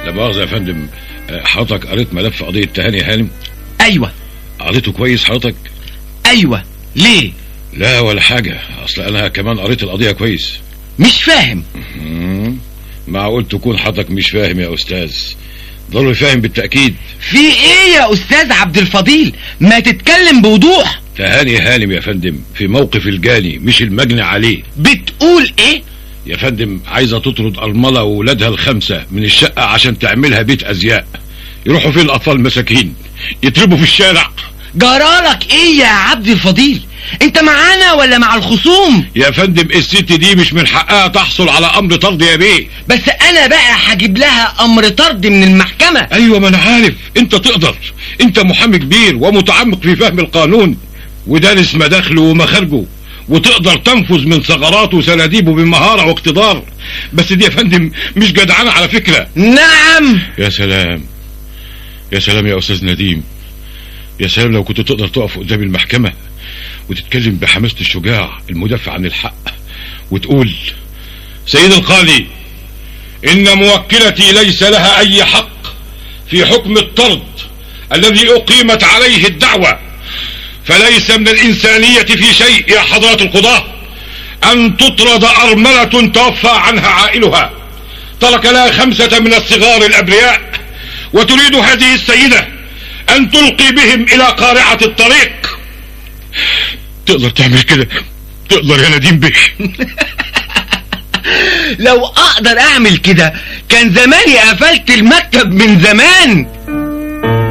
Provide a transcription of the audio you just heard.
لا مؤاخذة يا فندم آه، حضرتك قريت ملف قضية تهاني هانم ايوه قريته كويس حضرتك ايوه ليه لا ولا حاجة اصل انا كمان قريت القضية كويس مش فاهم مم. معقول تكون حضرتك مش فاهم يا استاذ ضروري فاهم بالتأكيد في ايه يا استاذ عبد الفضيل ما تتكلم بوضوح تهاني هانم يا فندم في موقف الجاني مش المجني عليه بتقول ايه يا فندم عايزة تطرد أرملة وولادها الخمسة من الشقة عشان تعملها بيت أزياء يروحوا فين الأطفال المساكين يتربوا في الشارع جرالك ايه يا عبد الفضيل انت معانا ولا مع الخصوم يا فندم الست دي مش من حقها تحصل على أمر طرد يا بيه بس انا بقى هجيب لها امر طرد من المحكمة أيوة ما أنا عارف أنت تقدر أنت محامي كبير ومتعمق في فهم القانون ودارس مداخله ومخارجه وتقدر تنفذ من ثغراته وسناديبه بمهارة واقتدار بس دي يا فندم مش جدعانة على فكرة نعم يا سلام يا سلام يا أستاذ نديم يا سلام لو كنت تقدر تقف قدام المحكمة وتتكلم بحماسة الشجاع المدافع عن الحق وتقول سيد القاضي إن موكلتي ليس لها أي حق في حكم الطرد الذي أقيمت عليه الدعوة فليس من الإنسانية في شيء يا حضرة القضاة أن تطرد أرملة توفى عنها عائلها ترك لها خمسة من الصغار الأبرياء وتريد هذه السيدة أن تلقي بهم إلى قارعة الطريق تقدر تعمل كده تقدر يا نديم بيه لو اقدر اعمل كده كان زماني قفلت المكتب من زمان